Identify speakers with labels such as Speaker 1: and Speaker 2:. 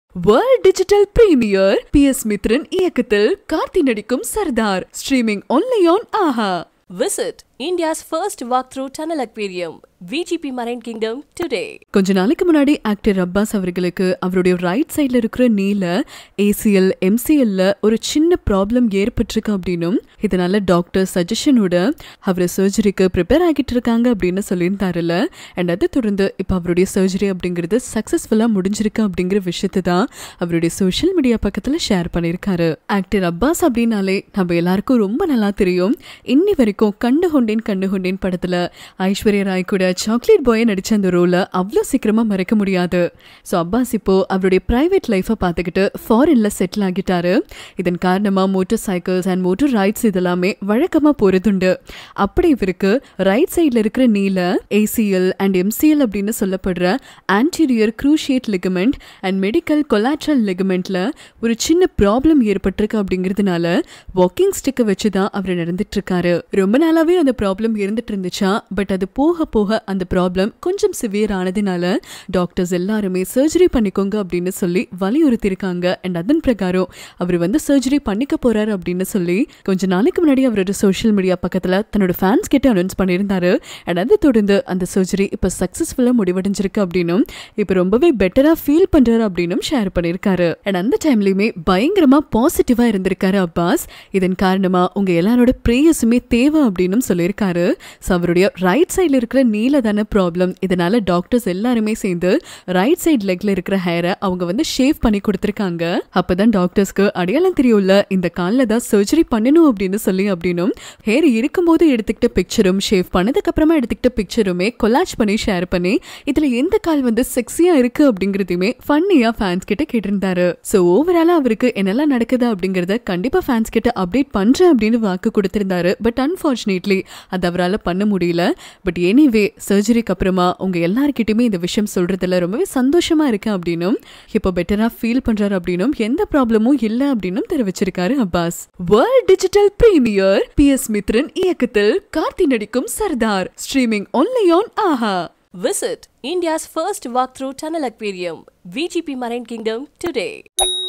Speaker 1: World digital premiere P S Mithran இயக்கத்தில் கார்த்தி நடிக்கும் Sardar streaming only on Aha
Speaker 2: Visit India's first walkthrough tunnel aquarium, VGP Marine Kingdom, today.
Speaker 1: கொஞ்ச நாளைக்கு முன்னாடி actor Abbas அவர்களுக்கு அவருடைய ரைட் சைடுல இருக்கிற நீல ஏசிஎல் எம்சிஎல்ல ஒரு சின்ன ப்ராப்ளம் ஏற்பட்டிருக்கு அப்படின்னும் இதனால டாக்டர் சஜஷனோட அவர் சர்ஜரிக்கு ப்ரிப்பேர் ஆகிட்டு இருக்காங்க அப்படின்னு சொல்லியிருந்தாருல்ல அண்ட் அதை தொடர்ந்து இப்போ அவருடைய சர்ஜரி அப்படிங்கிறது சக்ஸஸ்ஃபுல்லாக முடிஞ்சிருக்கு அப்படிங்கிற விஷயத்தை தான் அவருடைய சோஷியல் மீடியா பக்கத்தில் ஷேர் பண்ணியிருக்காரு ஆக்டர் அப்பாஸ் அப்படின்னாலே நம்ம எல்லாருக்கும் ரொம்ப நல்லா தெரியும் இன்னி வரைக்கும் கண்டு கொண்டேன் கண்டு கொண்டேன் படத்துல ஐஸ்வர்யா ராய் கூட சாக்லேட் பாயை நடிச்ச அந்த ரோலை அவ்வளோ சீக்கிரமா மறக்க முடியாது ஸோ அப்பாஸ் இப்போ அவருடைய பிரைவேட் லைஃப்பை பார்த்துக்கிட்டு ஃபாரின்ல செட்டில் ஆகிட்டாரு இதன் காரணமா motorcycles and motor rides இதெல்லாமே வழக்கமா போறதுண்டு அப்படி இவருக்கு ரைட் சைடில் இருக்கிற நீல ஏசிஎல் அண்ட் எம்சிஎல் அப்படின்னு சொல்லப்படுற anterior cruciate ligament and medical collateral லிகமெண்ட்ல ஒரு சின்ன ப்ராப்ளம் ஏற்பட்டிருக்கு அப்படிங்கிறதுனால வாக்கிங் ஸ்டிக்கை வச்சு தான் அவர் நடந்துட்டு இருக்காரு ரொம்ப நாளாவே அந்த ப்ராப்ளம் இருந்துட்டு இருந்துச்சா பட் அது போக போக அந்த ப்ராப்ளம் கொஞ்சம் சிவியர் ஆனதுனால டாக்டர்ஸ் எல்லாருமே சர்ஜரி பண்ணிக்கோங்க அப்படின்னு சொல்லி வலியுறுத்தி இருக்காங்க அண்ட் அதன் பிரகாரம் அவர் வந்து சர்ஜரி பண்ணிக்க போறாரு அப்படின்னு சொல்லி கொஞ்ச நாளைக்கு முன்னாடி அவரோட சோஷியல் மீடியா பக்கத்துல தன்னோட ஃபேன்ஸ் கிட்ட அனௌன்ஸ் பண்ணியிருந்தாரு அண்ட் அதை தொடர்ந்து அந்த சர்ஜரி இப்போ சக்ஸஸ்ஃபுல்லாக முடிவடைஞ்சிருக்கு அப்படின்னும் இப்போ ரொம்பவே பெட்டரா ஃபீல் பண்றாரு அப்படின்னும் ஷேர் பண்ணியிருக்காரு அண்ட் அந்த டைம்லயுமே பயங்கரமா பாசிட்டிவா இருந்திருக்காரு அப்பாஸ் இதன் காரணமா உங்க எல்லாரோட ப்ரேயர்ஸுமே தேவை அப்படின்னு சொல்லியிருக்காரு ஸோ அவருடைய ரைட் சைடில் இருக்கிற நீல தானே ப்ராப்ளம் இதனால டாக்டர்ஸ் எல்லாருமே சேர்ந்து ரைட் சைடு லெக்ல இருக்கிற ஹேரை அவங்க வந்து ஷேவ் பண்ணி கொடுத்துருக்காங்க அப்பதான் டாக்டர்ஸ்க்கு அடையாளம் தெரியும்ல இந்த காலில் தான் சர்ஜரி பண்ணணும் அப்படின்னு சொல்லி அப்படின்னும் ஹேர் இருக்கும்போது எடுத்துக்கிட்ட பிக்சரும் ஷேவ் பண்ணதுக்கு அப்புறமா எடுத்துக்கிட்ட பிக்சருமே கொலாஜ் பண்ணி ஷேர் பண்ணி இதுல எந்த கால் வந்து செக்ஸியா இருக்கு அப்படிங்கறதையுமே ஃபன்னியா ஃபேன்ஸ் கிட்ட கேட்டிருந்தாரு ஸோ ஓவராலா அவருக்கு என்னெல்லாம் நடக்குது அப்படிங்கறத கண்டிப்பா ஃபேன்ஸ் கிட்ட அப்டேட் பண்றேன் அப்படின்னு வாக்கு கொடுத்திருந்தாரு பட் அன்பார்ச்சுனேட்லி அது அவரால் பண்ண முடியல பட் எனிவே சர்ஜரிக்கு அப்புறமா உங்க எல்லார்கிட்டயுமே இந்த விஷயம் சொல்றதுல ரொம்பவே சந்தோஷமா இருக்கேன் அப்படின்னும் இப்போ பெட்டரா ஃபீல் பண்றாரு அப்படின்னும் எந்த ப்ராப்ளமும் இல்லை அப்படின்னும் தெரிவிச்சிருக்காரு Abbas world digital premiere P S Mithran இயக்கத்தில் கார்த்தி நடிக்கும் Sardar streaming only on Aha
Speaker 2: Visit India's first walkthrough tunnel aquarium, VGP Marine Kingdom, today.